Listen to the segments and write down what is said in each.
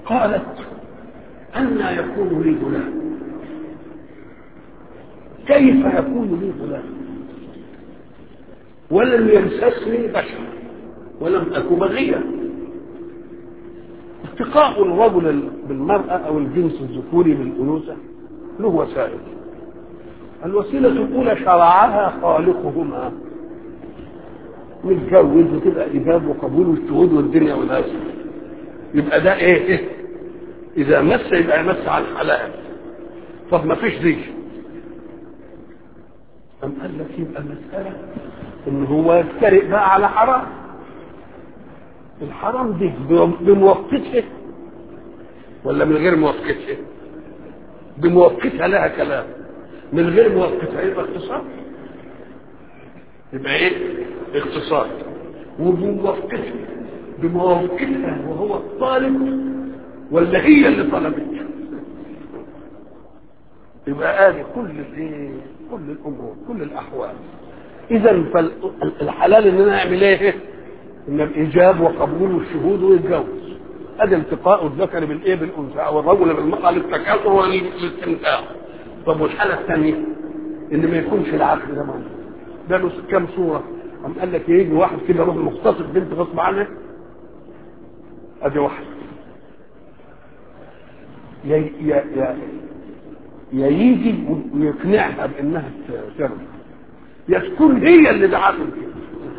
قالت أنى يكون لي غلام كيف يكون لي غلام ولم يمسسني بشر ولم أك بغيا التقاء الرجل بالمرأة أو الجنس الذكوري بالأنوثة له وسائل الوسيلة الأولى شرعها خالقهما نتجوز وتبقى إيجاب وقبول والشهود والدنيا والآخرة يبقى ده إيه, إيه؟ إذا مس يبقى يمس على الحلال طب ما فيش دي أم قال لك يبقى المسألة إن هو يفترق بقى على حرام الحرام دي بموقتها ولا من غير موقتها بموقتها لها كلام من غير موقتها يبقى اقتصاد يبقى ايه اقتصاد وبموقتها بموقتها وهو الطالب ولا هي اللي طلبت يبقى ادي كل الايه كل الامور كل الاحوال اذا فالحلال اننا نعمل ايه ان الايجاب وقبول الشهود ويتجوز ادي التقاء الذكر بالايه بالانثى او الرجل بالمراه للتكاثر وللاستمتاع طب والحاله الثانيه ان ما يكونش العقل ده موجود ده له كام صوره قام قال لك يجي واحد كده يروح مغتصب بنت غصب عنها ادي واحد يا يا يا يا يجي ويقنعها بانها ترضى يا تكون هي اللي دعته كده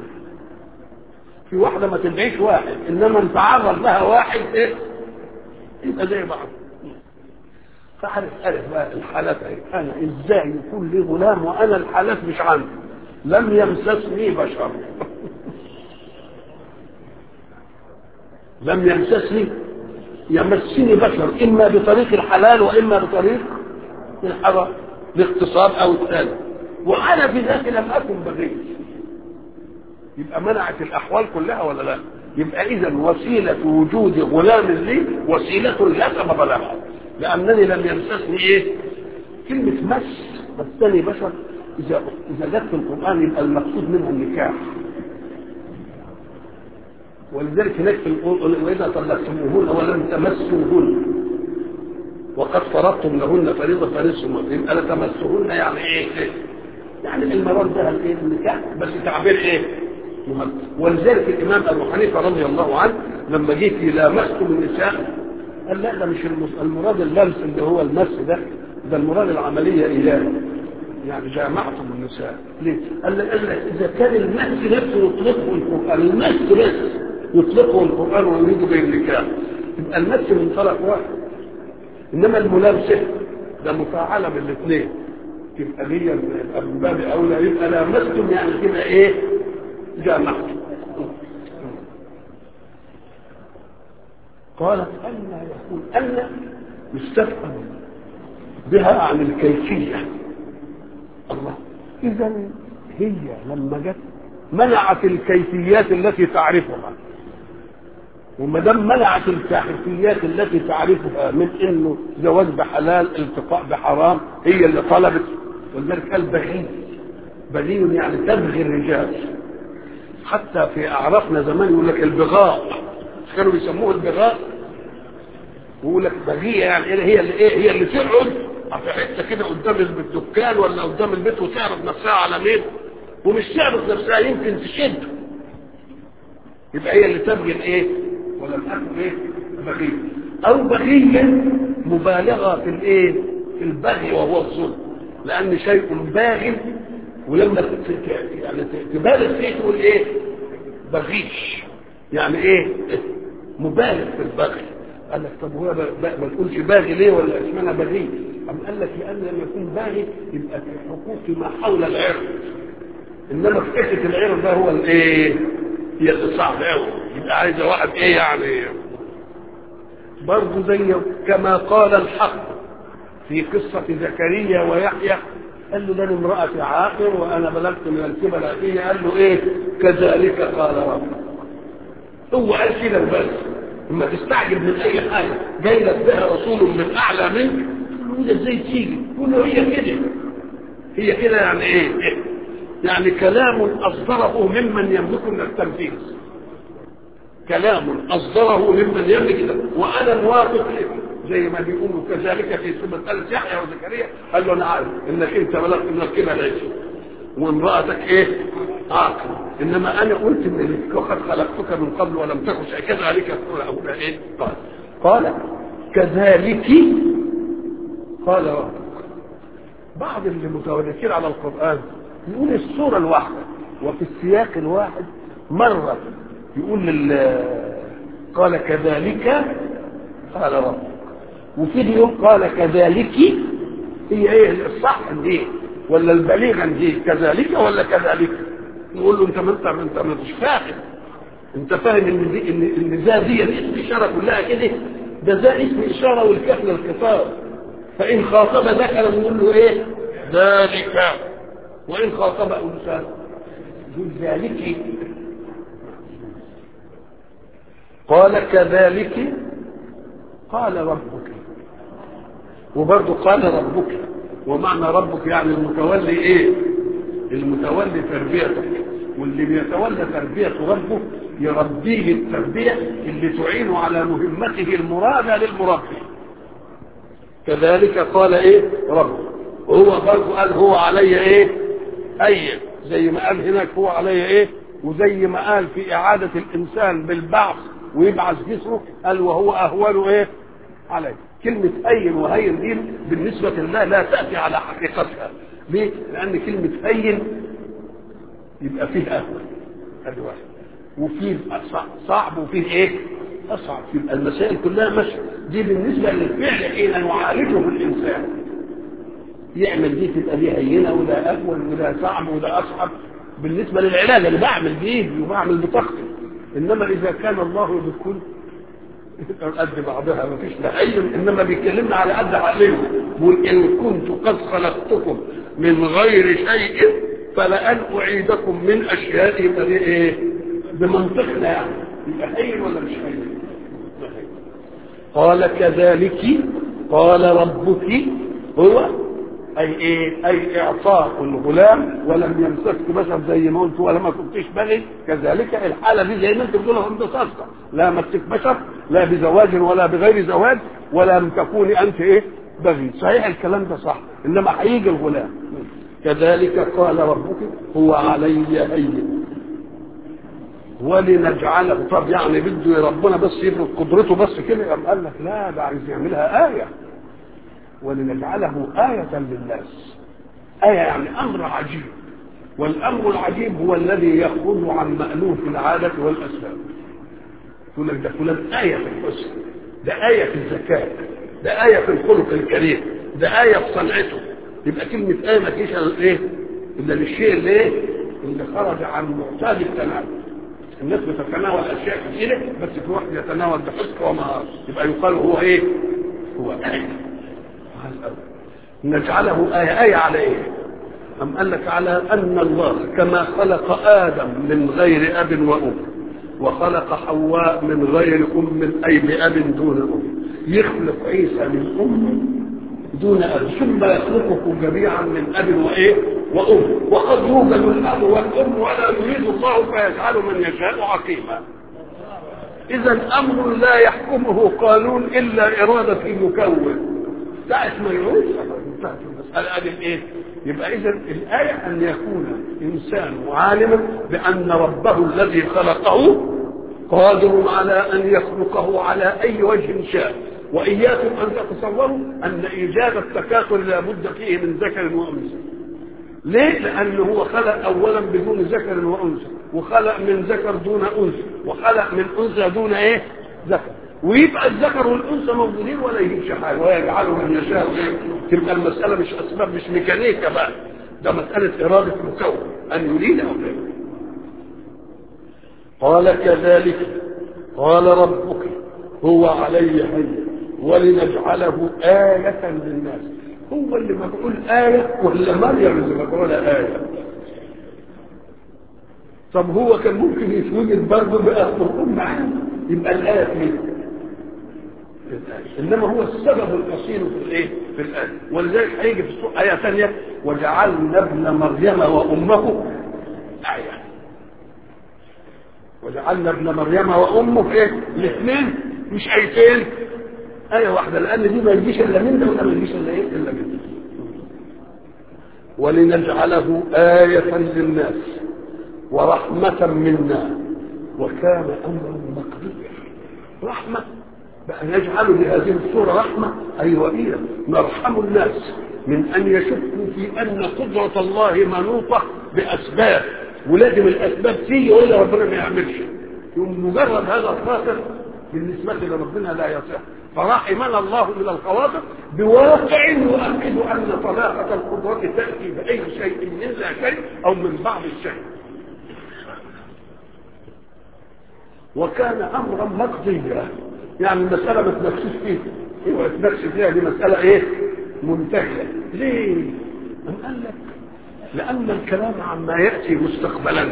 في واحده ما تدعيش واحد انما نتعرض لها واحد ايه يبقى زي بعض فعرف عرف بقى الحالات ايه انا ازاي يكون لي غلام وانا الحالات مش عندي لم يمسسني بشر لم يمسسني يمسني بشر اما بطريق الحلال واما بطريق الحرام الاغتصاب او الثاني وانا في ذاك لم اكن بغي يبقى منعت الاحوال كلها ولا لا يبقى اذا وسيله وجود غلام لي وسيله لا سبب لها لانني لم يمسسني ايه كلمه مس مسني بشر اذا اذا جت في القران يبقى المقصود منها النكاح ولذلك هناك في القرآن واذا طلقتموهن ولم تمسوهن وقد فرضتم لهن فريضه فريضه يبقى لا تمسوهن يعني ايه يعني المراد ده الايه النكاح بس تعبير ايه ولذلك الامام ابو حنيفه رضي الله عنه لما جه في لامستم النساء قال لا ده مش المراد اللمس اللي هو المس ده ده المراد العمليه اياه يعني جامعتم النساء ليه؟ قال لك اذا كان المس نفسه يطلقه القران المس بس يطلقه القران ويريد به النكاح يبقى المس من طرف واحد انما الملامسه ده مفاعله بالاثنين تبقى هي من باب اولى يبقى لامستم يعني كده ايه؟ جامعتم قالت أن يكون أن يستفهم بها عن الكيفية الله إذا هي لما جت منعت الكيفيات التي تعرفها وما دام منعت الكيفيات التي تعرفها من انه زواج بحلال التقاء بحرام هي اللي طلبت ولذلك قال بغي بغي يعني تبغي الرجال حتى في اعرافنا زمان يقول لك البغاء كانوا بيسموه البغاء ويقول لك بغيه يعني ايه هي اللي ايه هي اللي تقعد في حته كده قدام الدكان ولا قدام البيت وتعرض نفسها على مين ومش تعرض نفسها يمكن تشد يبقى هي اللي تبغي الايه ولم اكن ايه بغيه او بغيه مبالغه في الايه في البغي وهو الظلم لان شيء باغ ولما يعني تبالغ فيه تقول ايه بغيش يعني ايه مبالغ في البغي قال لك طب هو ما تقولش باغي ليه ولا اشمعنى بغي أم قال لك لان لما يكون باغي يبقى في حقوق ما حول العرض انما في حته العرض ده هو الايه هي اللي صعب قوي يبقى عايزه واحد ايه يعني برضه زي كما قال الحق في قصة زكريا ويحيى قال له ده امرأة عاقر وأنا بلغت من الكبر أخيه قال له إيه كذلك قال ربك هو قال كده بس لما تستعجب من اي حاجه جاي لك بها رسول من اعلى منك تقول له ازاي تيجي تقول له هي كده هي كده يعني ايه يعني كلام اصدره ممن يملك من التنفيذ كلام اصدره ممن يملك وانا موافق زي ما بيقولوا كذلك في مسألة يحيى وزكريا قال له انا عارف انك انت بلغت من الكبر العجل وامرأتك ايه عاقل انما انا قلت ان وقد خلقتك من قبل ولم تكن شيئا كذلك يقول ابونا ايه قال قال كذلك قال ربك بعض اللي متولكين على القرآن يقول السورة الواحدة وفي السياق الواحد مرة يقول لل قال كذلك قال ربك وفي اليوم قال كذلك هي ايه الصح دي ولا البليغا دي كذلك ولا كذلك نقول له انت ما انت ما انت مش فاهم انت فاهم ان دي ان ان ذا دي الاسم اشاره كلها كده ده ذا اسم اشاره والكاف للخطاب فان خاطب ذكر نقول له ايه ذلك وان خاطب انثى يقول ذلك قال كذلك قال ربك وبرضه قال ربك ومعنى ربك يعني المتولي ايه المتولي تربيتك واللي بيتولى تربية ربه يربيه التربية اللي تعين على مهمته المرادة للمربي كذلك قال ايه رب وهو برضه قال هو علي ايه اي زي ما قال هناك هو علي ايه وزي ما قال في اعادة الانسان بالبعث ويبعث جسمه قال وهو اهون ايه عليه كلمة أين وهين دي بالنسبة لله لا تأتي على حقيقتها ليه؟ لأن كلمة أين يبقى فيه أهون هذه واحد وفيه صعب وفيه إيه؟ أصعب يبقى المسائل كلها مش دي بالنسبة للفعل حين يعالجه الإنسان يعمل دي تبقى دي هينة وده أهون وده صعب وده أصعب بالنسبة للعلاج اللي بعمل بإيدي وبعمل بطاقتي إنما إذا كان الله بكل قد بعضها ما فيش تحيل انما بيكلمنا على قد عقلنا بيقول ان كنت قد خلقتكم من غير شيء فلان اعيدكم من اشياء يبقى دي ايه بمنطقنا يعني يبقى حي ولا مش حي قال كذلك قال ربك هو اي ايه اي اعطاء الغلام ولم يمسكك بشر زي ما قلت ولا ما كنتش بغي كذلك الحاله دي زي ما انت بتقولها انت صادقه لا مسك بشر لا بزواج ولا بغير زواج ولم تكوني انت ايه بغي صحيح الكلام ده صح انما هيجي الغلام كذلك قال ربك هو علي هين ولنجعله طب يعني بده ربنا بس يفرض قدرته بس كده قام قال لك لا ده عايز يعملها ايه ولنجعله آية للناس آية يعني أمر عجيب والأمر العجيب هو الذي يخرج عن مألوف العادة والأسباب يقول لك ده فلان آية في الحسن ده آية في الزكاة ده آية في الخلق الكريم ده آية في صنعته يبقى كلمة آية ما تجيش إيه إلا للشيء اللي إيه اللي خرج عن معتاد التناول الناس بتتناول أشياء كثيرة بس في واحد يتناول بحسن ومهارة يبقى يقال هو إيه هو آية نجعله آية آية على إيه أم قال لك على أن الله كما خلق آدم من غير أب وأم وخلق حواء من غير أم أي بأب دون أم يخلق عيسى من أم دون أب ثم يخلقكم جميعا من أب وإيه وأم وقد يوجد الأب والأم ولا يريد الله فيجعل من يشاء عقيما إذا أمر لا يحكمه قانون إلا إرادة المكون ساعة ما يعود انتهت المسألة أدي الإيه؟ يبقى إذا الآية أن يكون إنسان عالما بأن ربه الذي خلقه قادر على أن يخلقه على أي وجه شاء وإياكم أن تتصوروا أن إيجاد التكاثر لابد فيه من ذكر وأنثى ليه؟ لأنه هو خلق أولا بدون ذكر وأنثى وخلق من ذكر دون أنثى وخلق من أنثى دون إيه؟ ذكر ويبقى الذكر والانثى موجودين ولا يهمش حاجه ويجعله من يشاء تبقى المساله مش اسباب مش ميكانيكا بقى ده مساله اراده مكون ان يريد او لا يريد قال كذلك قال ربك هو علي هين ولنجعله آية للناس هو اللي مفعول آية ولا مريم اللي مفعولة آية طب هو كان ممكن يتوجد برضه بأخبركم معاه يبقى الآية فيه انما هو السبب الاصيل في الايه في الايه ولذلك هيجي في السوره ايه ثانيه وجعلنا ابن مريم وامه ايه جعلنا ابن مريم وامه ايه الاثنين مش ايتين ايه واحده لان دي ما يجيش الا من ده وده ما يجيش الا ايه الا من ده ولنجعله آية للناس ورحمة منا وكان أمرا مقضيا رحمة بأن يجعل لهذه الصورة رحمة أي وإيه نرحم الناس من أن يشكوا في أن قدرة الله منوطة بأسباب ولازم الأسباب تيجي ولا ربنا ما يعملش يوم مجرد هذا الخاطر بالنسبة لربنا لا يصح فرحمنا الله من الخواطر بواقع يؤكد أن طلاقة القدرة تأتي بأي شيء من لا شيء أو من بعض الشيء وكان أمرا مقضيا يعني المسألة ما تنفسش فيها ايوه تنفس فيها دي مسألة ايه منتهية ليه؟ أم قال لك لأن الكلام عما يأتي مستقبلا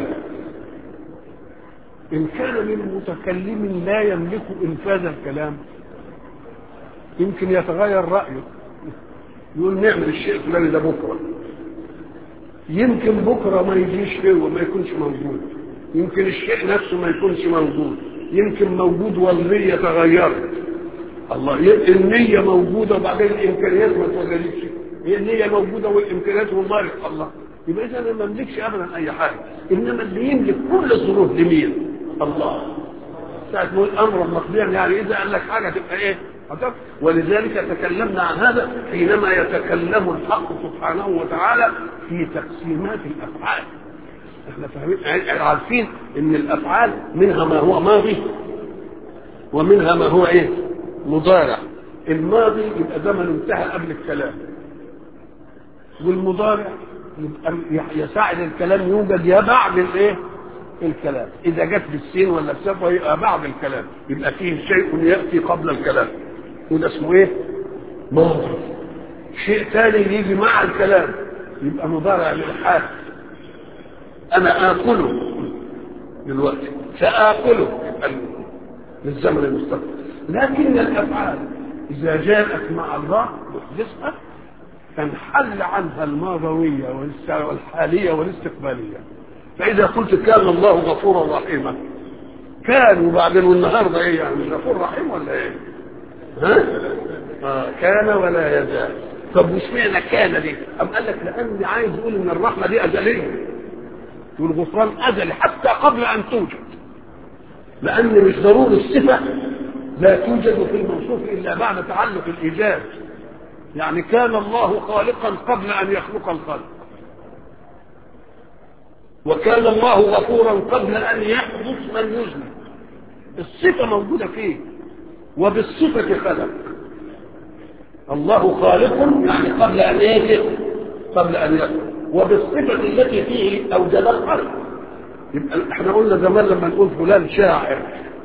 إن كان من متكلم لا يملك إنفاذ الكلام يمكن يتغير رأيه يقول نعمل الشيء الفلاني ده بكرة يمكن بكرة ما يجيش فيه وما يكونش موجود يمكن الشيء نفسه ما يكونش موجود يمكن موجود والنية تغيرت الله النية موجودة وبعدين الإمكانيات ما اتوجدتش هي النية موجودة والإمكانيات والله الله يبقى إذا أنا ما أملكش أبدا أي حاجة إنما اللي يملك كل الظروف دي مين؟ الله ساعة ما يقول أمرا مقضيا يعني إذا قال لك حاجة تبقى إيه؟ ولذلك تكلمنا عن هذا حينما يتكلم الحق سبحانه وتعالى في تقسيمات الافعال احنا فاهمين عارفين ان الافعال منها ما هو ماضي ومنها ما هو ايه مضارع الماضي يبقى زمن انتهى قبل الكلام والمضارع يبقى يساعد الكلام يوجد يا بعد الايه الكلام اذا جت بالسين ولا بسبب يبقى بعد الكلام يبقى فيه شيء ياتي قبل الكلام وده اسمه ايه ماضي شيء ثاني يجي مع الكلام يبقى مضارع للحال انا اكله دلوقتي ساكله يبقى للزمن المستقبل لكن الافعال اذا جاءت مع الله محدثها تنحل عنها الماضويه والحاليه والاستقباليه فاذا قلت كان الله غفورا رحيما كان وبعدين والنهارده ايه يعني غفور رحيم ولا ايه؟ ها؟ آه كان ولا يزال طب مش معنى كان دي؟ أم قال لك لأني عايز أقول إن الرحمة دي أزلية والغفران أزلي حتى قبل أن توجد لأن مش ضروري الصفة لا توجد في الموصوف إلا بعد تعلق الإيجاد يعني كان الله خالقا قبل أن يخلق الخلق وكان الله غفورا قبل أن يحدث من يذنب الصفة موجودة فيه وبالصفة خلق الله خالق يعني قبل أن يجد قبل أن يخلق وبالصفة التي فيه أوجد الخلق يبقى احنا قلنا زمان لما نقول فلان شاعر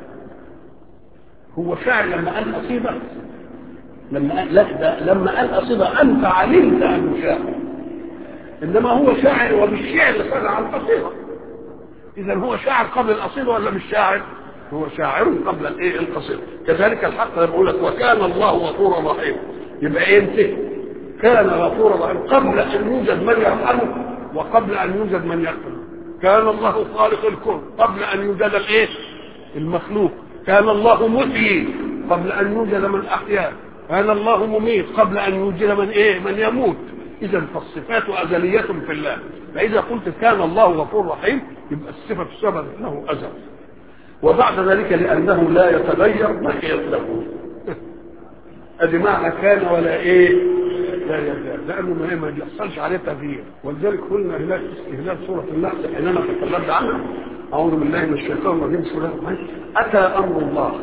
هو شاعر لما قال قصيدة لما قال لا ده لما قال قصيدة أنت علمت أنه شاعر إنما هو شاعر وبالشعر صنع القصيدة إذا هو شاعر قبل القصيدة ولا مش شاعر؟ هو شاعر قبل الايه القصيدة كذلك الحق لما بقول لك وكان الله غفورا رحيما يبقى ايه انت كان غفورا رحيما قبل ان يوجد من يرحمه وقبل ان يوجد من يغفر كان الله خالق الكون قبل ان يوجد الايه المخلوق كان الله محيي قبل ان يوجد من احياه كان الله مميت قبل ان يوجد من ايه من يموت اذا فالصفات ازليه في الله فاذا قلت كان الله غفور رحيم يبقى الصفه السبب انه ازل وبعد ذلك لأنه لا يتغير بقيت له ادي معنى كان ولا ايه لا يزال لانه ما ما بيحصلش عليه تغيير ولذلك قلنا هناك استهلال سوره النحل حينما تكلمت عنها اعوذ بالله من الشيطان الرجيم بسم الله الرحمن اتى امر الله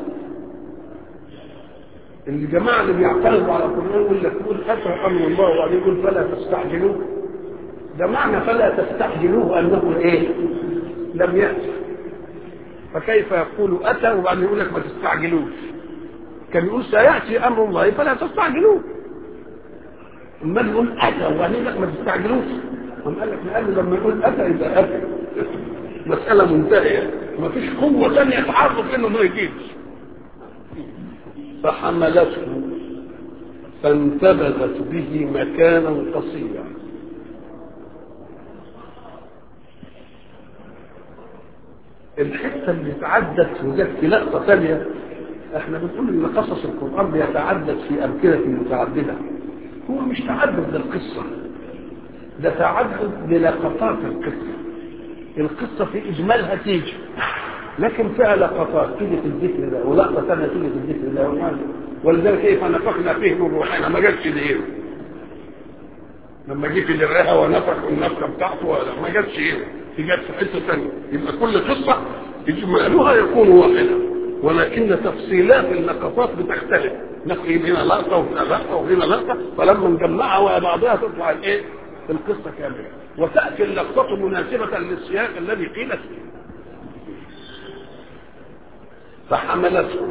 اللي جماعه اللي بيعترضوا على القران يقول لك يقول اتى امر الله وبعدين يقول فلا تستعجلوه ده معنى فلا تستعجلوه انه ايه لم ياتي فكيف يقول اتى وبعدين يقول لك ما تستعجلوش كان يقول سياتي امر الله فلا تستعجلوه اما يقول اتى وبعدين يقول لك ما تستعجلوش قام قال لك لانه لما يقول اتى يبقى اتى مساله منتهيه ما فيش قوه ثانيه تعرف انه ما يجيش فحملته فانتبذت به مكانا قصيا الحكمة الحته اللي تعدت وجت في لقطه ثانيه احنا بنقول ان قصص القران بيتعدد في امثله متعدده هو مش تعدد للقصه ده تعدد للقطات القصه القصه في اجمالها تيجي لكن فيها لقطات تيجي في الذكر ده ولقطه ثانيه تيجي في الذكر ده ولذلك كيف نفخنا فيه من روحنا ما جاتش ليه لما جه في الرئه ونفخ النفخه بتاعته ما جاتش ايه في جت في حته ثانيه يبقى كل قصه اجمالها يكون واحدا ولكن تفصيلات اللقطات بتختلف نقل هنا لقطه وهنا لقطه وهنا لقطه فلما نجمعها ويا بعضها تطلع الايه القصه كامله وتاتي اللقطه مناسبه للسياق الذي قيل فيه فحملته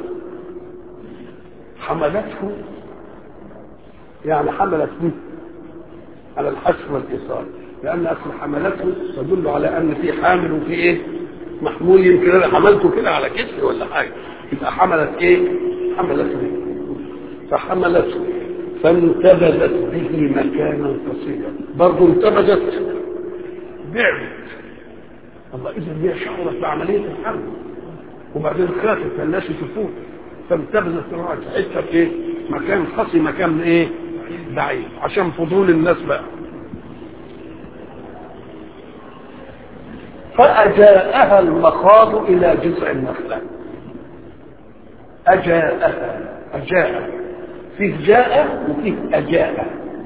حملته يعني حملت به على الحشو والايصال لان اصل حملته تدل على ان في حامل وفي ايه محمول يمكن انا حملته كده على كتفي ولا حاجه يبقى حملت ايه حملته فحملته فانتبذت به مكانا قصيرا برضه انتبذت بعدت الله اذا هي شعرت بعمليه الحمل وبعدين خافت فالناس يشوفوه فانتبذت راحت حته في ايه مكان قصي مكان ايه بعيد عشان فضول الناس بقى فأجاءها المخاض إلى جذع النخلة أجاءها أجاء فيه جاء وفيه أجاء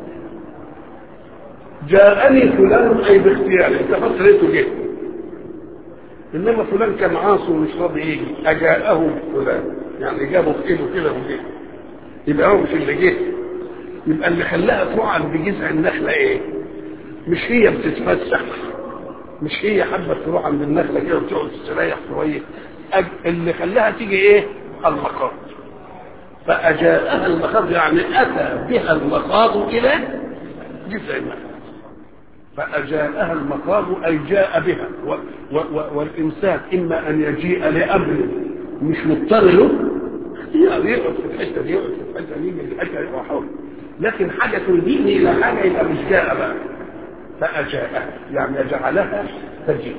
جاءني فلان أي باختياري أنت فكرته جه إنما فلان كان عاصي ومش راضي يجي أجاءه فلان يعني جابه في إيده كده وجه يبقى هو مش اللي جه يبقى اللي خلاها تروح عند جذع النخلة إيه؟ مش هي بتتفسح مش هي حابه تروح عند النخله كده وتقعد تستريح شويه اللي خلاها تيجي ايه؟ المخاض فاجاءها المخاض يعني اتى بها المخاض الى جذع النخله فاجاءها المخاض اي جاء بها و و و والانسان اما ان يجيء لامر مش مضطر له اختيار يقعد في الحته دي يقعد في الحته دي من الحته دي وحول لكن حاجه تلهيني الى حاجه يبقى مش جاء بقى فأجاءها يعني جعلها تجيء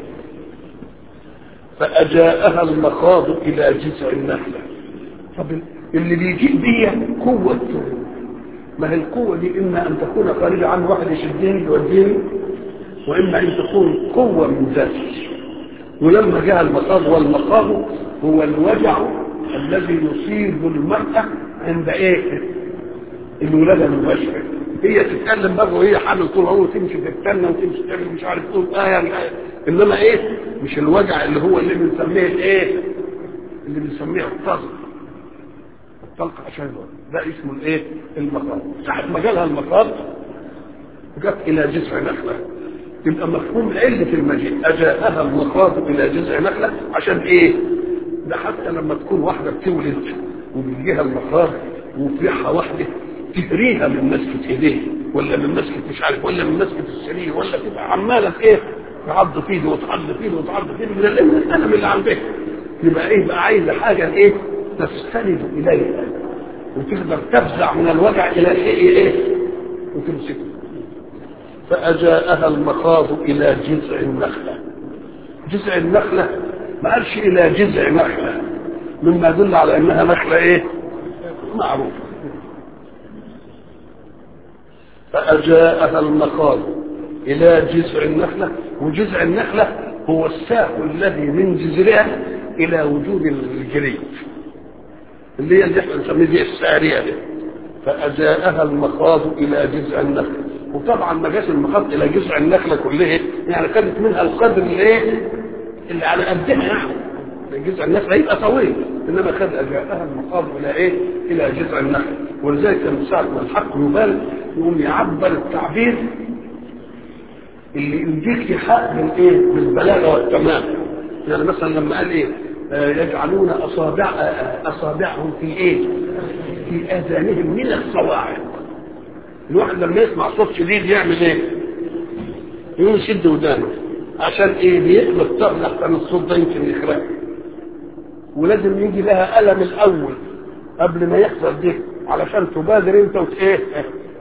فأجاءها المخاض إلى جذع النخلة طب اللي بيجيء دي قوة ما هي القوة دي إما أن تكون خارجة عن واحد يشدني يوديني وإما أن تكون قوة من ذاتي ولما جاء المخاض والمخاض هو الوجع الذي يصيب المرأة عند إيه؟ الولادة المباشرة هي تتكلم بقى وهي حامل طول عمره تمشي تتكلم وتمشي تعمل مش عارف تقول آه يعني انما ايه مش الوجع اللي هو اللي بنسميه الايه اللي بنسميه الطلق الطلق عشان ده اسمه الايه المخاض ساعة ما جالها المخاض جت الى جذع نخله يبقى مفهوم علة المجيء اجاءها المخاض الى جذع نخله عشان ايه ده حتى لما تكون واحده بتولد وبيجيها المخاض وفرحها واحده تهريها من مسكة ايديه ولا من مسكة مش عارف ولا من مسكة السرير ولا تبقى عمالة ايه تعض في ايده وتعض في ايده وتعض في ايده من الالم اللي عندها يبقى ايه بقى عايزة حاجة ايه تستند اليها وتقدر تفزع من الوجع الى شيء ايه وتمسكه فأجاءها المخاض إلى جذع النخلة جذع النخلة ما قالش إلى جذع نخلة مما يدل على أنها نخلة إيه معروفة فأجاءها المخاض إلى جذع النخلة وجذع النخلة هو الساق الذي من جذرها إلى وجود الجريد اللي هي اللي احنا نسميه دي السارية دي فأجاءها المخاض إلى جذع النخلة وطبعا ما جاش المخاض إلى جذع النخلة كلها يعني خدت منها القدر اللي ايه اللي على قدها يعني جذع النخلة يبقى طويل انما خد اجاءها المخاض الى ايه؟ الى جذع النخل ولذلك كان ساعة ما الحق يبال يقوم يعبر التعبير اللي يديك حق من ايه؟ بالبلاغه والتمام يعني مثلا لما قال ايه؟ آه يجعلون اصابع آه اصابعهم في ايه؟ في اذانهم من الصواعق الواحد لما يسمع صوت شديد يعمل ايه؟ يقوم يشد ودانه عشان ايه؟ بيقلب طرف عن الصوت ده يمكن يخرق ولازم يجي لها ألم الأول قبل ما يحصل دي علشان تبادر انت وت ايه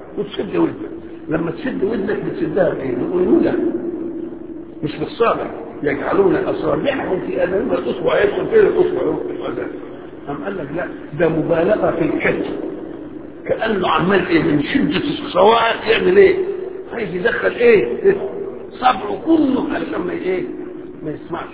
وتشد ودنك لما تشد ودنك بتشدها بايه؟ بالأنملة مش بالصابع يجعلون اصابعهم في اذانهم الاصبع يدخل فين الاصبع يدخل في الاذان قام قال لك لا ده مبالغه في الكتف كانه عمال ايه من شده الصواعق يعمل ايه؟ عايز يدخل ايه؟ صبعه كله علشان ما ايه؟ ما يسمعش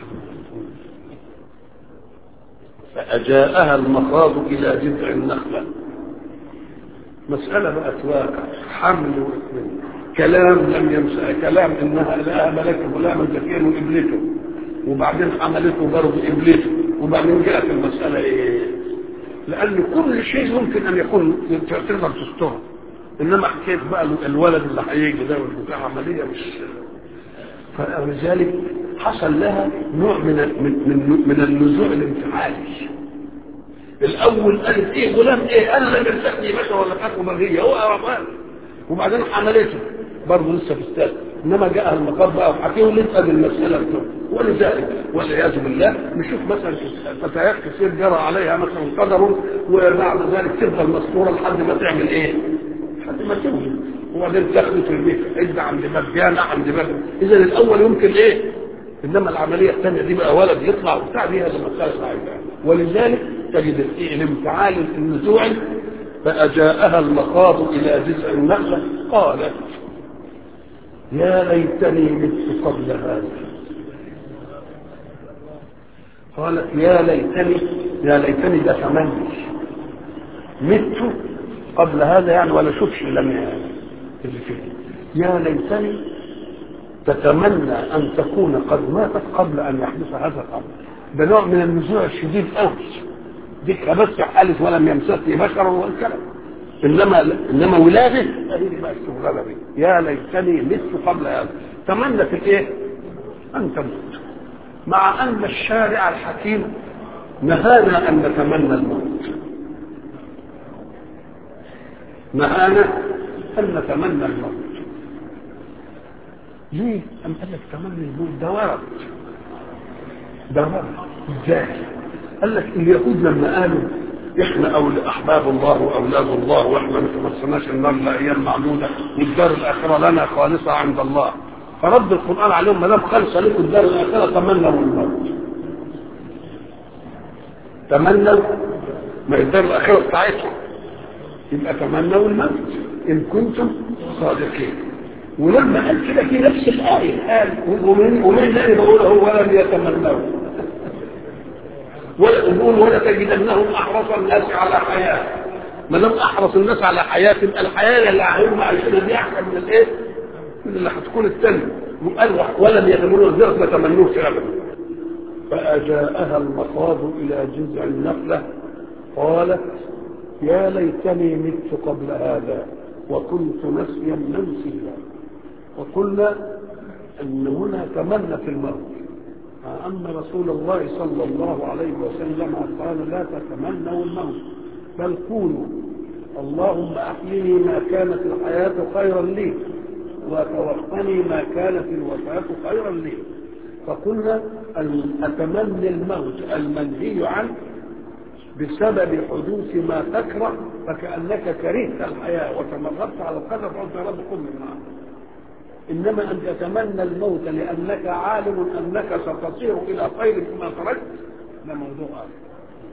فأجاءها المخاض إلى جذع النخلة مسألة بقت واقع حمل وإثمين كلام لم يمسى كلام إنها لها ملك غلاما زكيا وإبلته وبعدين حملته برضه إبلته وبعدين جاءت المسألة إيه؟ لأن كل شيء يمكن أن يكون تقدر تستره إنما حكاية بقى الولد اللي هيجي ده والبتاع عملية مش فلذلك حصل لها نوع من من من, من النزوع الانفعالي الاول قالت ايه غلام ايه قال لم يرتقني بشر ولا تكن مريه هو عرفان وبعدين حملته برضه لسه في السادس انما جاء المقام بقى وحكيه لسه بالمساله بتوعه ولذلك والعياذ بالله نشوف مثلا فتيات كثير جرى عليها مثلا قدر وبعد ذلك تفضل مسطوره لحد ما تعمل ايه؟ لحد ما تولد وبعدين تاخده في البيت عده عند باب جامع عند باب اذا الاول يمكن ايه؟ انما العمليه الثانيه دي بقى ولد يطلع وبتاع دي هذه مساله عايزه ولذلك تجد الانفعال النزوعي فاجاءها المخاض الى جذع النخله قالت يا ليتني مت قبل هذا قالت يا ليتني يا ليتني ده تمني مت قبل هذا يعني ولا شوفش لم اللي فيه يا ليتني تتمنى ان تكون قد ماتت قبل ان يحدث هذا الامر ده نوع من النزوع الشديد قوي دي بس حالت ولم يمسسني بشر والكلام انما انما ولاده هي دي بقى الشغلانه دي يا ليتني مت قبل هذا تمنت الايه؟ ان تموت مع ان الشارع الحكيم نهانا ان نتمنى الموت نهانا ان نتمنى الموت ليه؟ أم قال لك تمني الموت ده ورد ده ورد ازاي؟ قال لك اليهود لما قالوا احنا أول احباب الله واولاد الله واحنا ما تمسناش النار الا ايام معدوده والدار الاخره لنا خالصه عند الله فرد القران عليهم ما دام خالصه لكم الدار الاخره تمنوا الموت تمنوا ما الدار الاخره بتاعتهم يبقى تمنوا الموت ان كنتم صادقين ولما قال كده في نفس الآية قال ومن ومن الذي بقوله ولم يتمنوا ولا نقول ولا تجدنهم أحرص الناس على حياة ما دام أحرص الناس على حياة تبقى الحياة اللي هم عايشينها دي أحسن من الإيه؟ من اللي هتكون الثانية وقال ولم يتمنوا الزرق ما تمنوش أبدا فأجاءها المخاض إلى جذع النخلة قالت يا ليتني مت قبل هذا وكنت نسيا منسيا وقلنا ان هنا تمنت الموت مع ان رسول الله صلى الله عليه وسلم قال لا تتمنوا الموت بل قولوا اللهم احيني ما كانت الحياه خيرا لي وتوفني ما كانت الوفاه خيرا لي فقلنا ان اتمنى الموت المنهي عنه بسبب حدوث ما تكره فكانك كرهت الحياه وتمردت على القدر فقلت يا رب خذ من معك انما ان تتمنى الموت لانك عالم انك ستصير الى خير مما تركت ده موضوع اخر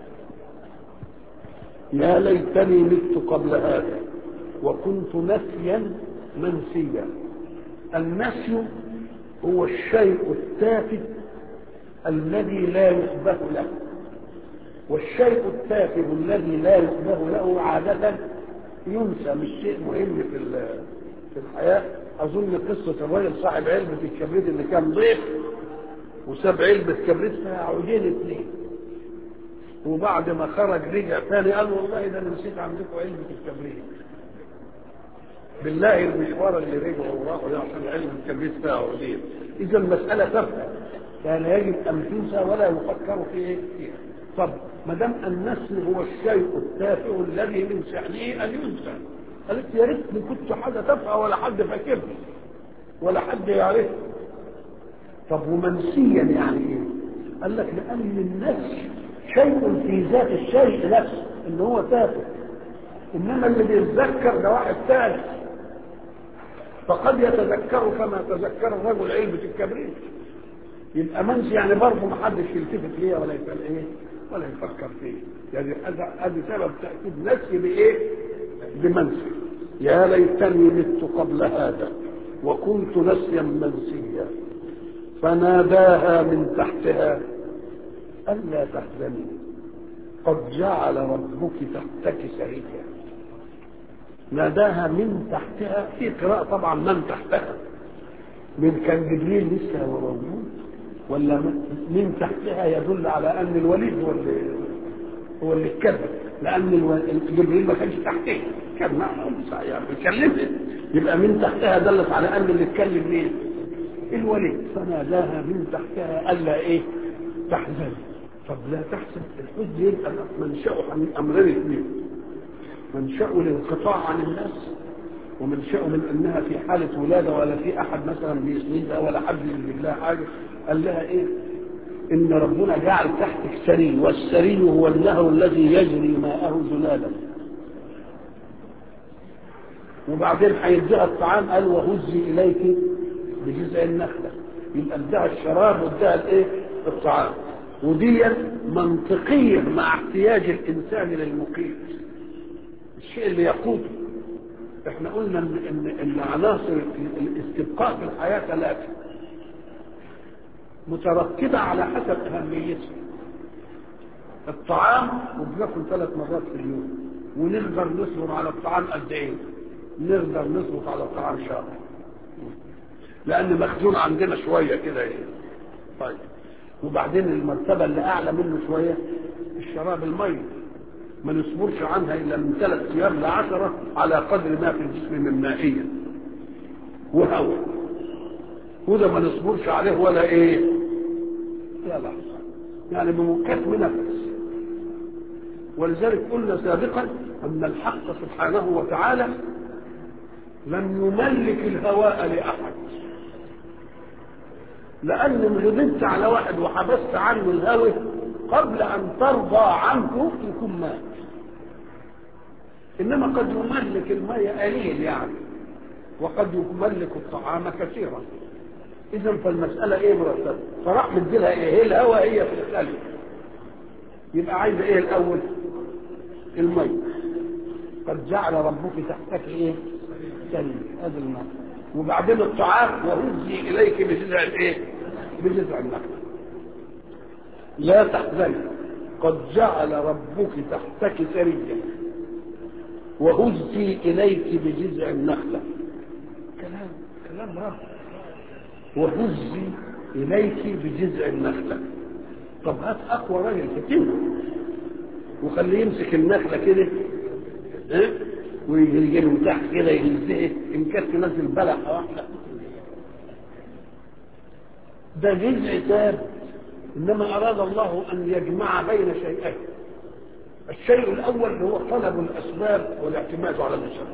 يا ليتني مت قبل هذا وكنت نسيا منسيا النسي هو الشيء التافه الذي لا يشبه له والشيء التافه الذي لا يشبه له عادة ينسى مش شيء مهم في في الحياة أظن قصة الراجل صاحب علبة الكبريت اللي كان ضيف وساب علبة كبريت فيها عودين اثنين وبعد ما خرج رجع ثاني قال والله ده انا نسيت عندكم علبة الكبريت بالله المشوار اللي رجعوا وراحوا ده عشان علبة الكبريت فيها عودين إذا المسألة تافهة كان يجب أن تنسى ولا يفكر في إيه فيها طب ما دام النسل هو الشيء التافه الذي من شأنه أن ينسى قالت يا ريتني كنت حاجة تافهة ولا حد فاكرني ولا حد يعرفني طب ومنسيا يعني ايه؟ قال لك لأن النسي شيء في ذات الشيء نفسه ان هو تافه انما اللي بيتذكر ده واحد ثالث فقد يتذكر كما تذكر الرجل علبة الكبريت يبقى منسي يعني برضه ما حدش يلتفت ليا ولا يسال ايه ولا يفكر فيه يعني هذا هذا سبب تاكيد نسي بايه بمنسي يا ليتني مت قبل هذا وكنت نسيا منسيا فناداها من تحتها ألا تحزني قد جعل ربك تحتك سريا ناداها من تحتها في قراءة طبعا من تحتها من كان جبريل لسه هو موجود ولا من تحتها يدل على ان الوليد هو اللي هو اللي اتكلم لان جبريل ما كانش تحته كان معه يعني بيكلمها يبقى من تحتها دلت على ان اللي اتكلم مين؟ الوليد فناداها من تحتها الا ايه؟ تحزن طب لا تحزن الحزن يبقى منشأه من امرين اثنين منشأه الانقطاع عن الناس ومنشأه من انها في حاله ولاده ولا في احد مثلا بيسندها ولا حد يجيب لها حاجه قال لها ايه؟ ان ربنا جعل تحتك سري والسري هو النهر الذي يجري ماءه زلالا وبعدين هيديها الطعام قال وهزي اليك بجزء النخله يبقى اداها الشراب واداها الايه؟ الطعام ودي منطقيه مع احتياج الانسان للمقيت الشيء اللي يقوته احنا قلنا ان ان, إن عناصر الاستبقاء في الحياه ثلاثه مترتبه على حسب اهميتها الطعام وبناكل ثلاث مرات في اليوم ونقدر نصبر على الطعام قد ايه؟ نقدر نصبر على الطعام شهر لان مخزون عندنا شويه كده ايه طيب وبعدين المرتبه اللي اعلى منه شويه الشراب الميه ما نصبرش عنها الا من ثلاث ايام لعشره على قدر ما في الجسم من مائيه وهواء وده ما نصبرش عليه ولا ايه لا لحظه يعني بمكتم نفس ولذلك قلنا سابقا ان الحق سبحانه وتعالى لم يملك الهواء لاحد لان غضبت على واحد وحبست عنه الهواء قبل ان ترضى عنه يكون مات انما قد يملك الماء قليل يعني وقد يملك الطعام كثيرا اذا فالمساله ايه مرتبه فراح مديلها ايه هي الهواء هي في الخلق يبقى عايزه ايه الاول المي قد جعل ربك تحتك ايه سليم هذا الماء وبعدين الطعام وهزي اليك بجذع الايه بجذع النخله لا تحزني قد جعل ربك تحتك سريا وهزي اليك بجذع النخله كلام كلام رب وهزي اليك بجذع النخله طب هات اقوى راجل كتير وخليه يمسك النخله كده ها ويجي من تحت كده يهزها ان كانت تنزل بلحه واحده ده جذع ثابت انما اراد الله ان يجمع بين شيئين الشيء الاول هو طلب الاسباب والاعتماد على الاسباب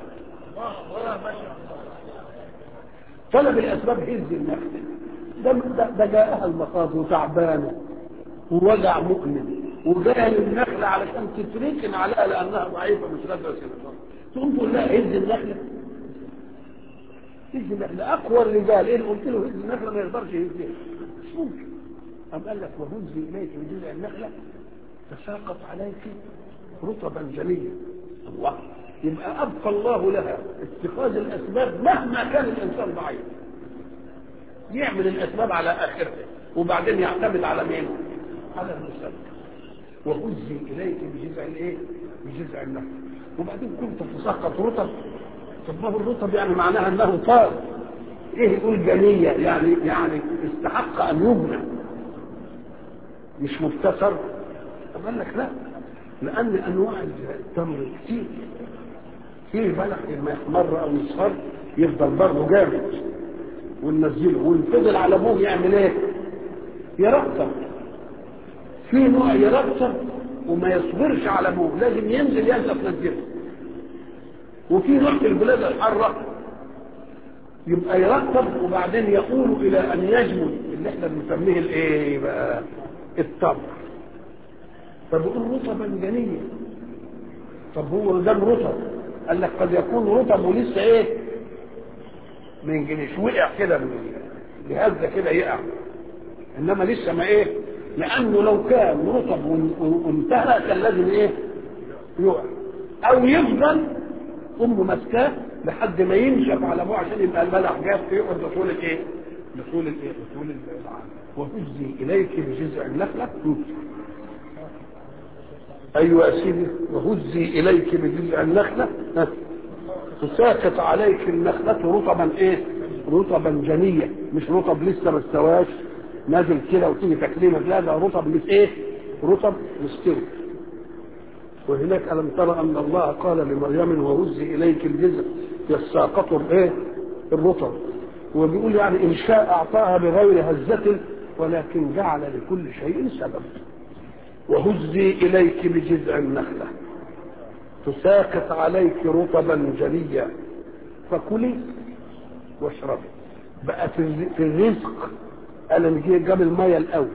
طلب الاسباب هز النخل ده, ده, ده جاءها المخاض وتعبانه ووجع مؤلم وجاء النخلة علشان تتركن عليها لانها ضعيفه مش قادره تتحرك تقوم تقول لها هز النخله هز النخله اقوى الرجال ايه قلت له هز النخله ما يقدرش يهزها مش ممكن أم قال لك وهزي إليك بجذع النخلة تساقط عليك رطبا جنيا الله يبقى أبقى الله لها اتخاذ الأسباب مهما كان الإنسان ضعيف يعمل الأسباب على آخرته وبعدين يعتمد على مين؟ على المسبب وهزي إليك بجذع الإيه؟ بجذع النخلة وبعدين كنت تسقط رطب طب ما هو الرطب يعني معناها أنه طار إيه يقول جنية يعني يعني استحق أن يبنى مش مبتسر طب قال لك لا لان انواع التمر كتير فيه بلح لما يحمر او يصفر يفضل برضه جامد وننزله وينفضل على ابوه يعمل ايه؟ يرطب في نوع يرطب وما يصبرش على ابوه لازم ينزل ينزل تنزله وفي نوع في البلاد الحاره يبقى يرطب وبعدين يقول الى ان يجمد اللي احنا بنسميه الايه بقى التمر فبيقول رطبا جنيا طب هو ده رطب قال لك قد يكون رطب ولسه ايه ما ينجنيش وقع كده من بهزه كده يقع انما لسه ما ايه لانه لو كان رطب وانتهى كان لازم ايه يقع او يفضل امه ماسكاه لحد ما ينشف على ابوه عشان يبقى الملح جاف يقعد طول الايه طول الايه طول العام وهزي اليك بجذع النخله ايوه يا سيدي وهزي اليك بجذع النخله تساقط عليك النخله رطبا ايه رطبا جنيه مش رطب لسه ما استواش نازل كده وتيجي تكليمه لا ده رطب مش ايه رطب مستوي وهناك الم ترى ان الله قال لمريم وهزي اليك الجزء يساقط الايه الرطب وبيقول يعني ان شاء اعطاها بغير هزه ولكن جعل لكل شيء سبب وهزي اليك بجذع النخله تساقط عليك رطبا جليا فكلي واشربي بقى في الرزق قال نجي جاب الميه الاول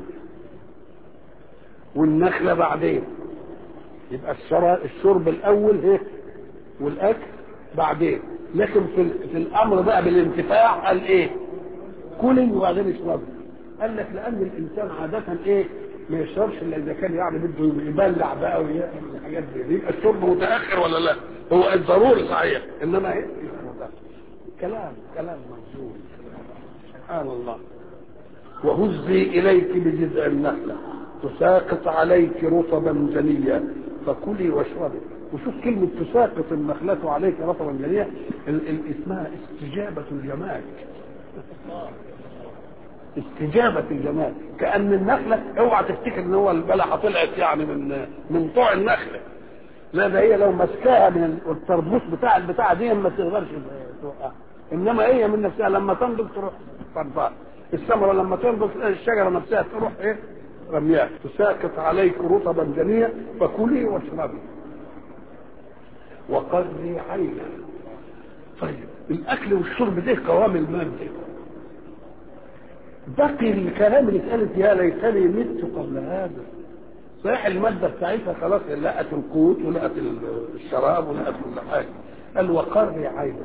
والنخله بعدين يبقى الشرب الاول ايه والاكل بعدين لكن في في الامر بقى بالانتفاع قال ايه كلي وبعدين اشربي قال لك لان الانسان عاده ايه ما يشربش الا اذا كان يعني بده يبلع بقى ويعمل الحاجات دي يبقى الشرب متاخر ولا لا هو الضروري صحيح انما ايه كلام كلام مجنون سبحان الله وهزي اليك بجذع النخله تساقط عليك رطبا جنيا فكلي واشربي وشوف كلمة تساقط النخلة عليك رطبا جنيا اسمها استجابة الجمال استجابة الجمال كأن النخلة اوعى تفتكر ان هو البلحة طلعت يعني من من طوع النخلة لا ده هي لو مسكاها من التربوس بتاع البتاع دي ما تقدرش توقعها انما هي من نفسها لما تنضج تروح فرضها الثمرة لما تنضج الشجرة نفسها تروح ايه رمياه تساقط عليك رطبا جنيا فكلي واشربي وقري عينا طيب الاكل والشرب ده قوام المادة بقي الكلام اللي اتقالت يا ليتني مت قبل هذا صحيح المادة بتاعتها خلاص لقت القوت ولقت الشراب ولقت كل حاجة قال وقري عينا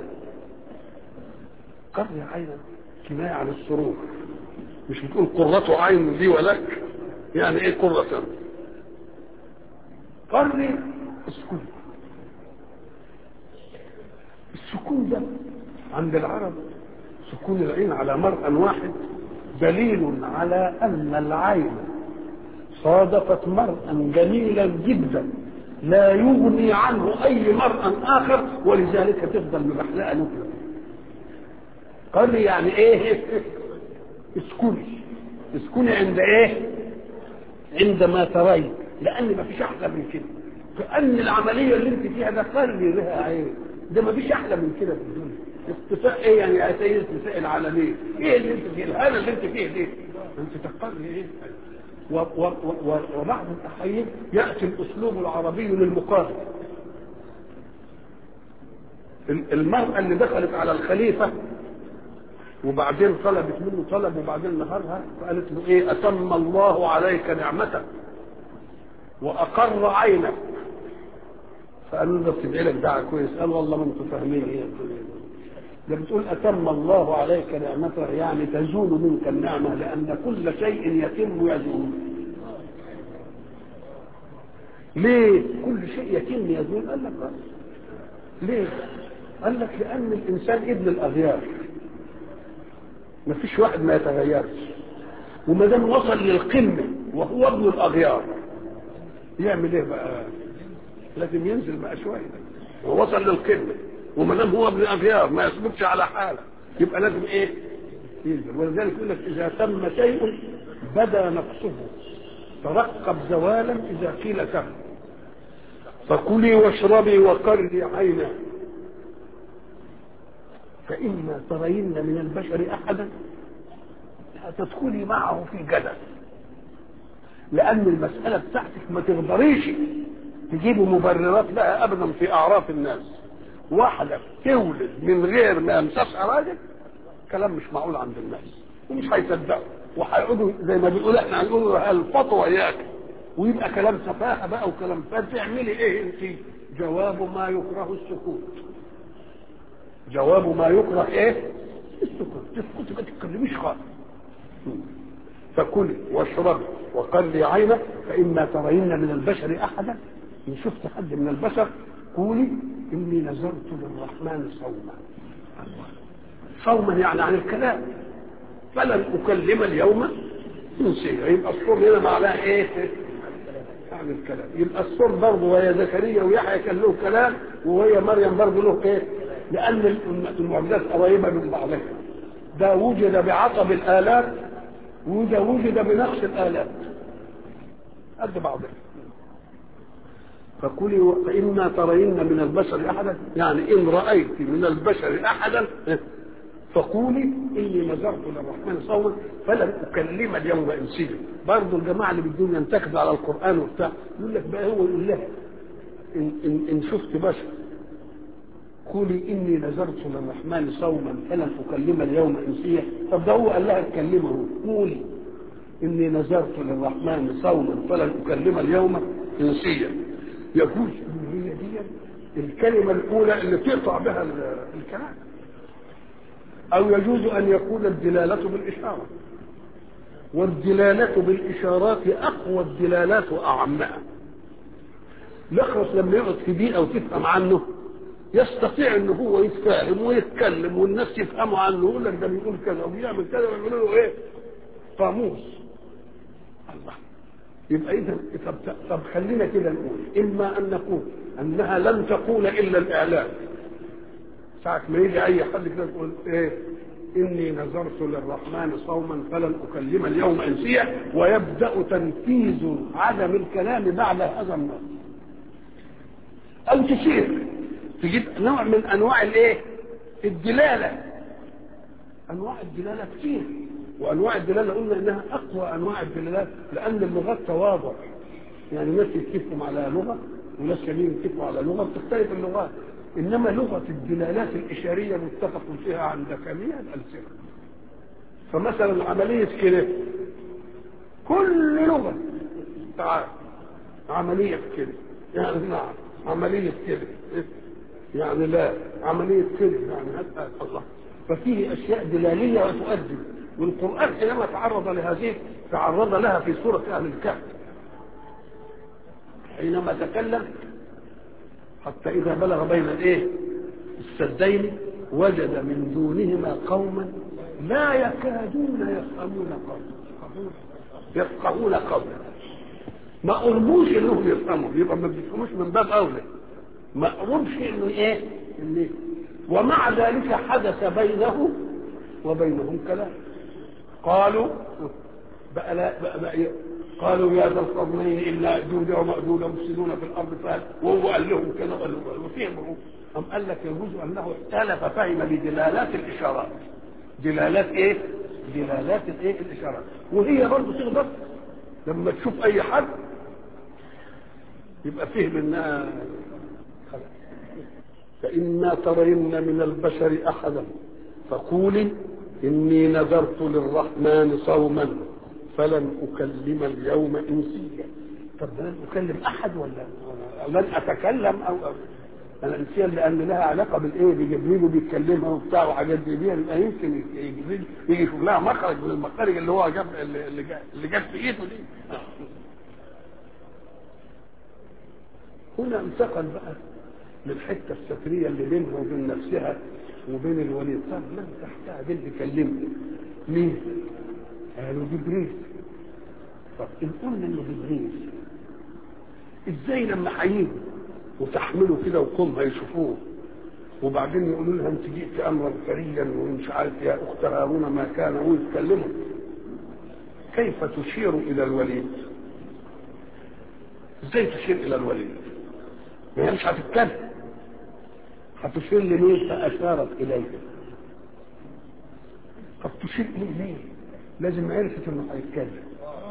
قري عينا كناية عن السرور مش بتقول قرة عين دي ولك يعني ايه قرة قري اسكن السكون ده عند العرب سكون العين على مرء واحد دليل على ان العين صادفت مرءا جميلا جدا لا يغني عنه اي مرء اخر ولذلك تفضل مبحلقه نكره قال يعني ايه اسكني اسكني عند ايه عندما ترين لان ما فيش احلى من كده كان العمليه اللي انت فيها ده خلي لها عين ده ما فيش احلى من كده في الدنيا اختفاء ايه يعني يا سيد اختفاء العالمين ايه اللي انت فيه الهاله اللي انت فيه دي انت تقرني ايه و و و وبعض الاحيان ياتي الاسلوب العربي للمقارنه المرأة اللي دخلت على الخليفة وبعدين طلبت منه طلب وبعدين نهارها فقالت له ايه اتم الله عليك نعمتك واقر عينك فقالوا له بتدعي لك دعاء كويس قال والله ما انتم فاهمين ايه ده بتقول اتم الله عليك نعمته يعني تزول منك النعمه لان كل شيء يتم يزول ليه كل شيء يتم يزول قال لك بس ليه قال لك لان الانسان ابن الاغيار ما فيش واحد ما يتغيرش وما دام وصل للقمه وهو ابن الاغيار يعمل ايه بقى لازم ينزل بقى شويه ووصل للقمه وما دام هو ابن الاغيار ما يثبتش على حاله يبقى لازم ايه ينزل ولذلك يقول لك اذا تم شيء بدا نقصه ترقب زوالا اذا قيل تم فكلي واشربي وقري عينا فإما ترين من البشر أحدا لا تدخلي معه في جدل لأن المسألة بتاعتك ما تقدريش تجيبوا مبررات لها أبدا في أعراف الناس واحدة تولد من غير ما يمسسها راجل كلام مش معقول عند الناس ومش هيصدقوا وهيقعدوا زي ما بيقول احنا هنقول الفطوة اياك ويبقى كلام سفاهة بقى وكلام فتعملي ايه انت جواب ما يكره السكوت جواب ما يكره ايه السكوت تسكتي ما تتكلميش خالص فكلي واشربي وقري عينك فإما ترين من البشر أحدا إن شفت حد من البشر قولي إني نذرت للرحمن صوما صوما يعني عن الكلام فلن أكلم اليوم إنسيا يبقى الصوم هنا معناه إيه؟ عن الكلام يبقى الصوم برضه وهي زكريا ويحيى كان له كلام وهي مريم برضه له إيه؟ لأن المعجزات قريبة من بعضها ده وجد بعصب الآلات وده وجد بنقص الآلات قد بعضها فكلي فإما ترين من البشر أحدا يعني إن رأيت من البشر أحدا فقولي إني نذرت للرحمن صوما فلن أكلم اليوم إنسيا برضه الجماعة اللي بدهم ينتكدوا على القرآن وبتاع يقول لك بقى هو يقول لها إن, إن, إن شفت بشر قولي إني نذرت للرحمن صوما فلن أكلم اليوم إنسيا طب ده هو قال لها تكلمه قولي إني نذرت للرحمن صوما فلن أكلم اليوم إنسيا يجوز ان هي دي الكلمه الاولى اللي تقطع بها الكلام او يجوز ان يكون الدلاله بالاشاره والدلاله بالاشارات اقوى الدلالات واعمها الاخرس لما يقعد في بيئه وتفهم عنه يستطيع ان هو يتفاهم ويتكلم والناس يفهموا عنه يقول لك ده بيقول كذا وبيعمل كذا ويقولوا له ايه قاموس الله يبقى اذا طب, طب خلينا كده نقول اما ان نقول انها لن تقول الا الاعلام ساعة ما يجي اي حد كده يقول ايه اني نذرت للرحمن صوما فلن اكلم اليوم انسيا ويبدا تنفيذ عدم الكلام بعد هذا النص او تشير تجيب نوع من انواع الايه الدلاله انواع الدلاله كتير وانواع الدلاله قلنا انها اقوى انواع الدلالات لان اللغات تواضع يعني ناس يتفقوا على لغه وناس كمان يتفقوا على لغه بتختلف اللغات انما لغه الدلالات الاشاريه متفق فيها عند جميع الالسنه فمثلا عمليه كده كل لغه تعال عمليه كده يعني نعم عمليه كده يعني لا عمليه كده يعني هذا الله ففيه اشياء دلاليه وتؤدي والقرآن حينما تعرض لهذه تعرض لها في سورة أهل الكهف حينما تكلم حتى إذا بلغ بين الإيه السدين وجد من دونهما قوما لا يكادون يفهمون قولا يفقهون قولا ما قربوش انهم يفهموا يبقى ما بيفهموش من باب اولى ما قربش انه ايه إنه ومع ذلك حدث بينه وبينهم كلام قالوا بقى لا بقى بقى قالوا يا ذا القرنين إن أجوج ومأجوج مفسدون في الأرض فهل وهو قال لهم كذا وقال لهم وفهموا أم قال لك يجوز أنه اختلف فهم بدلالات الإشارات دلالات إيه؟ دلالات الإيه؟ الإشارات وهي برضه تقدر لما تشوف أي حد يبقى فهم إنها فإما ترين من البشر أحدا فقولي إني نذرت للرحمن صوما فلن أكلم اليوم إنسيا طب لن أكلم أحد ولا لن أتكلم أو, أو أنا إنسيا لأن لها علاقة بالإيه بجبريل وبيتكلمها وبتاع وحاجات زي دي يبقى يمكن جبريل يجي يشوف لها مخرج من المخارج اللي هو جاب اللي جاب اللي جاب في إيده دي هنا انتقل بقى للحته الستريه اللي بينها وبين نفسها وبين الوليد قال من تحتها دي اللي كلمني مين؟ قالوا جبريل طب ان قلنا انه جبريل ازاي لما هيجوا وتحملوا كده وقوم هيشوفوه وبعدين يقولوا لها انت جئت امرا فريا ومش عارف يا اخت هارون ما كان ويتكلموا كيف تشير الى الوليد؟ ازاي تشير الى الوليد؟ ما هي مش هتتكلم هتشير لمين فاشارت اليه طب تشير اليه ليه؟ لازم عرفت انه هيتكلم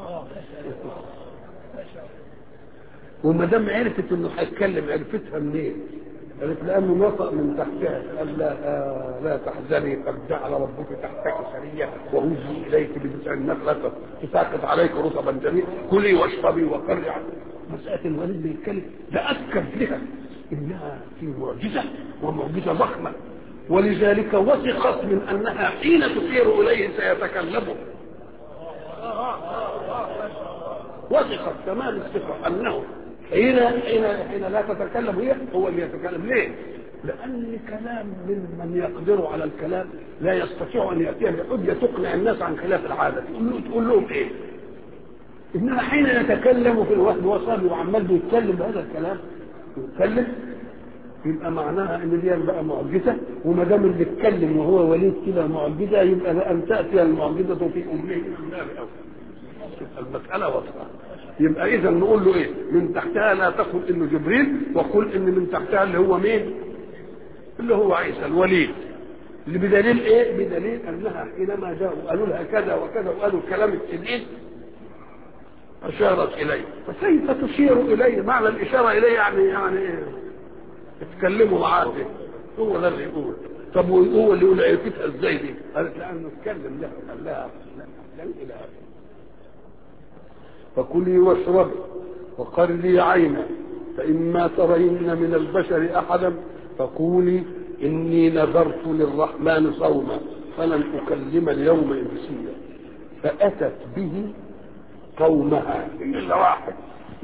وما دام عرفت انه هيتكلم عرفتها منين؟ قالت لانه نطق من تحتها قال لا آه لا تحزني قد جعل ربك تحتك سريا وهزي اليك بجزع النخله تساقط عليك رطبا جميلا كلي واشربي وقري مساله الوليد بيتكلم ده اكد لها انها في معجزه ومعجزه ضخمه ولذلك وثقت من انها حين تشير اليه سيتكلم وثقت تمام الثقه انه حين حين حين لا تتكلم هي هو اللي يتكلم ليه؟ لأن كلام من من يقدر على الكلام لا يستطيع أن يأتي بحجة تقنع الناس عن خلاف العادة تقول, له تقول لهم إيه؟ إنما حين يتكلم في الوحد وصل وعمال بيتكلم بهذا الكلام يتكلم يبقى معناها ان دي بقى معجزه وما دام اللي اتكلم وهو وليد كده معجزه يبقى لان تاتي المعجزه في امه من باب اولى المساله واضحه يبقى اذا نقول له ايه من تحتها لا تقل انه جبريل وقل ان من تحتها اللي هو مين اللي هو عيسى الوليد اللي بدليل ايه بدليل انها حينما جاءوا قالوا لها كذا وكذا وقالوا الكلام الشديد اشارت اليه فكيف تشير اليه معنى الاشاره اليه يعني يعني ايه اتكلموا معاه هو ده اللي يقول طب هو اللي يقول عرفتها ازاي دي قالت لانه اتكلم لها قال لها لا الى اخره فكلي واشربي وقري عينا فإما ترين من البشر أحدا فقولي إني نذرت للرحمن صوما فلن أكلم اليوم إنسيا فأتت به قومها إلا واحد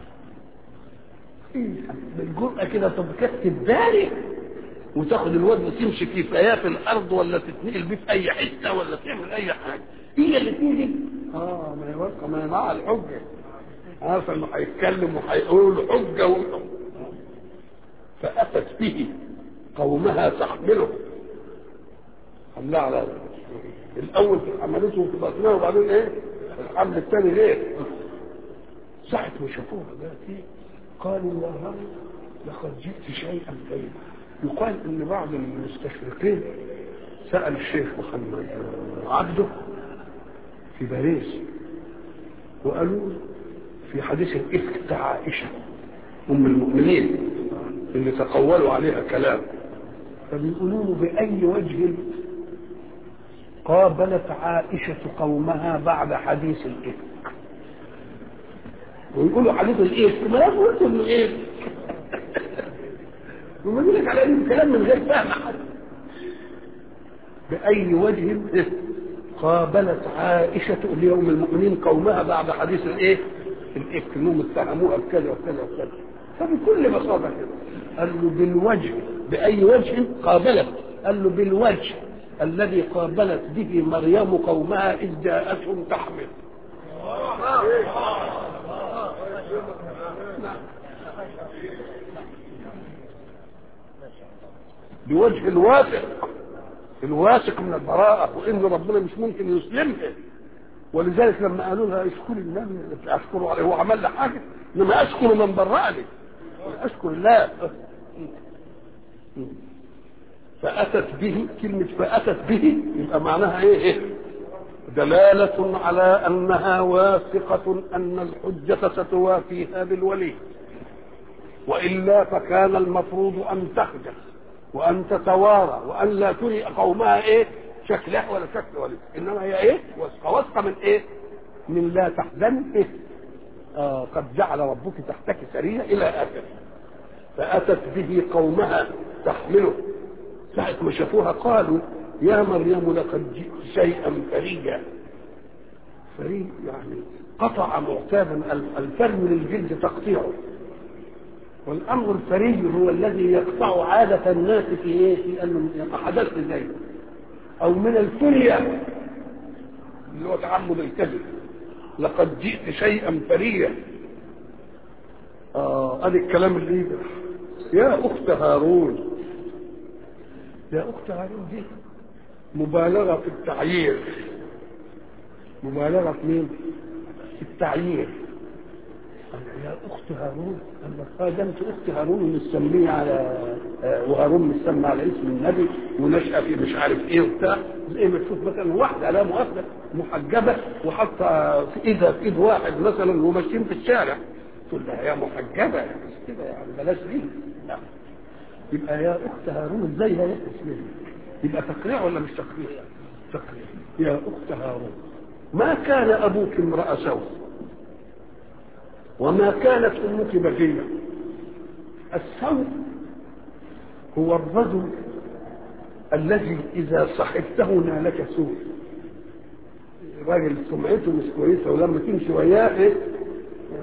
بالجرأة كده طب كتب بالك وتاخد الواد وتمشي في فياه في الارض ولا تتنقل بيه في اي حته ولا تعمل اي حاجه هي اللي تيجي اه ما هي واثقه ما هي مع الحجه عارفه انه هيتكلم وهيقول حجه و... فاتت به قومها تحمله حملها على الاول حملته في بطنها وبعدين ايه الحمل الثاني غير ساعة ما شافوها دلوقتي قالوا يا رب لقد جئت شيئا غريبا يقال ان بعض المستشرقين سأل الشيخ محمد عبده في باريس وقالوا في حديث الإفك بتاع عائشة أم المؤمنين اللي تقولوا عليها كلام فبيقولوا له بأي وجه قابلت عائشة قومها بعد حديث الإفك ويقولوا حديث الإفك ما قلت إنه إيه وما يقول لك على إنه كلام من غير فهم حد بأي وجه قابلت عائشة اليوم المؤمنين قومها بعد حديث الإيه الإفك إنهم اتهموها بكذا وكذا وكذا فبكل بساطة كده قال له بالوجه بأي وجه قابلت قال له بالوجه الذي قابلت به مريم قومها إذ جاءتهم تحمل بوجه الواثق الواثق من البراءة وإن ربنا مش ممكن يسلمها ولذلك لما قالوا لها اشكر النبي اشكره عليه هو عمل لي حاجه انما اشكر من برأني اشكر الله فاتت به كلمه فاتت به يبقى معناها ايه, إيه؟ دلالة على أنها واثقة أن الحجة ستوافيها بالولي وإلا فكان المفروض أن تخجل وأن تتوارى وأن لا تري قومها إيه شكلها ولا شكل ولي انما هي ايه واثقه واثقه من ايه من لا تحزن ايه آه قد جعل ربك تحتك سريا الى اخره فاتت به قومها تحمله ساعة ما شافوها قالوا يا مريم لقد جئت شيئا فريا فري يعني قطع معتادا الفري للجلد تقطيعه والامر الفري هو الذي يقطع عادة الناس في ايه في انه حدث زيه او من الفرية اللي هو تعمد الكذب لقد جئت شيئا فريا اه ادي الكلام اللي يجرح يا اخت هارون يا اخت هارون دي مبالغه في التعيير مبالغه في مين في التعيير يا اخت هارون قال ده انت اخت هارون ومسميه على وهارون مسمى على اسم النبي ونشأ في مش عارف ايه وبتاع زي ما تشوف مثلا واحده لا مؤاخذه محجبه وحاطه في ايدها في ايد واحد مثلا وماشيين في الشارع تقول لها يا محجبه بس كده يعني بلاش دي لا يبقى يا اخت هارون ازاي هي اسمها يبقى تقريع ولا مش تقريع؟ تقريع يا اخت هارون ما كان ابوك امرأ سوء وما كانت امك بغية السوء هو الرجل الذي اذا صحبته نالك سوء راجل سمعته مش كويسه ولما تمشي وياه ايه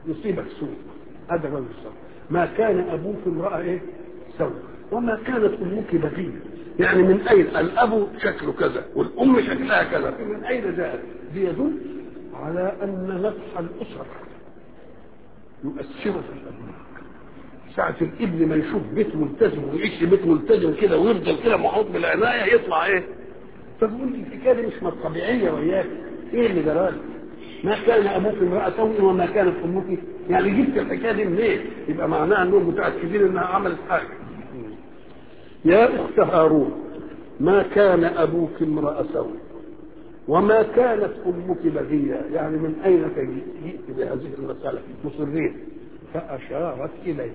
يصيبك سوء هذا الرجل الصالح ما كان ابوك امراه ايه سوء وما كانت امك بغيه يعني من اين الاب شكله كذا والام شكلها كذا من اين جاءت دي يدل على ان نفح الاسر يؤثر في الابناء ساعة الابن ما يشوف بيت ملتزم ويعيش في بيت ملتزم كده ويفضل كده محوط بالعناية يطلع ايه؟ فبقول لي الحكاية دي مش طبيعية وياك ايه اللي جرالك؟ ما كان ابوك امرأة سوء وما كانت امك يعني جبت الحكاية دي منين؟ يبقى معناها انهم متأكدين انها عملت حاجة. يا اخت هارون ما كان ابوك امرأ سوء وما كانت امك بغية يعني من اين جئت بهذه المسألة مصرين فاشارت اليه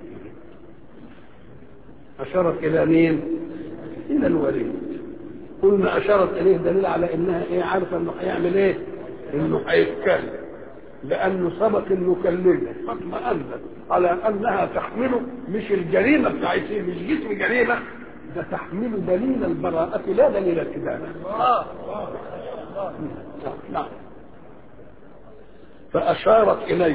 اشارت الى مين الى الوليد قلنا اشارت اليه دليل على انها ايه عارفه انه هيعمل ايه انه هيتكلم لانه سبق انه كلمه فاطمأنت على انها تحمله مش الجريمه بتاعتها مش جسم جريمه ده تحمل دليل البراءة لا دليل الكذابة نعم فأشارت إليه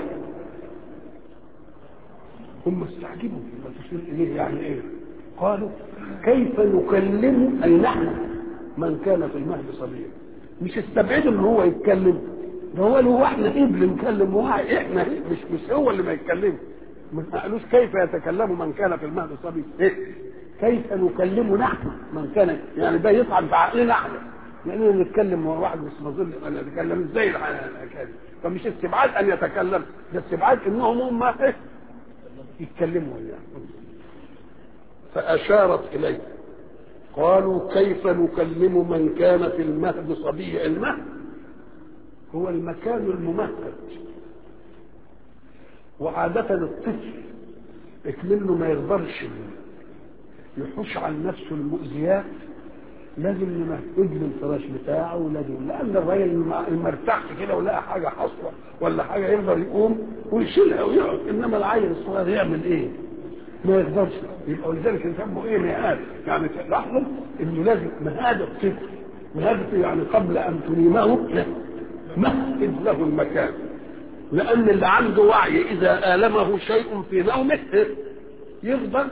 هم استعجبوا لما تشير إليه يعني إيه قالوا كيف نكلم أي نحن من كان في المهد صبيا مش استبعدوا ان هو يتكلم ده هو له احنا ابن نكلم واحد احنا مش مش هو اللي ما يتكلمش ما قالوش كيف يتكلم من كان في المهد صبيا إيه؟ كيف نكلم نحن من كان يعني ده يطعن في عقلنا احنا لاننا نتكلم مع واحد مش مظل ان يتكلم ازاي الحكايه فمش استبعاد ان يتكلم ده استبعاد انهم هم ايه يتكلموا يعني فاشارت اليه قالوا كيف نكلم من كان في المهد صبيا المهد هو المكان الممهد وعادة الطفل اكمنه ما يقدرش يحوش عن نفسه المؤذيات لازم نمهد له الفراش بتاعه ولازم لان الراجل ما ارتاحش كده ولقى حاجه حصوه ولا حاجه يقدر يقوم ويشيلها ويقعد انما العيل الصغير يعمل ايه؟ ما يقدرش يبقى ولذلك يسموا ايه مهاد يعني لاحظوا انه لازم مهاد الطفل مهاد يعني قبل ان تنيمه مهد له المكان لان اللي عنده وعي اذا المه شيء في نومه يفضل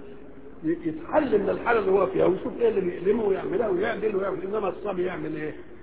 يتحل من الحاله اللي هو فيها ويشوف ايه اللي بيألمه ويعملها ويعدل ويعمل انما الصبي يعمل ايه؟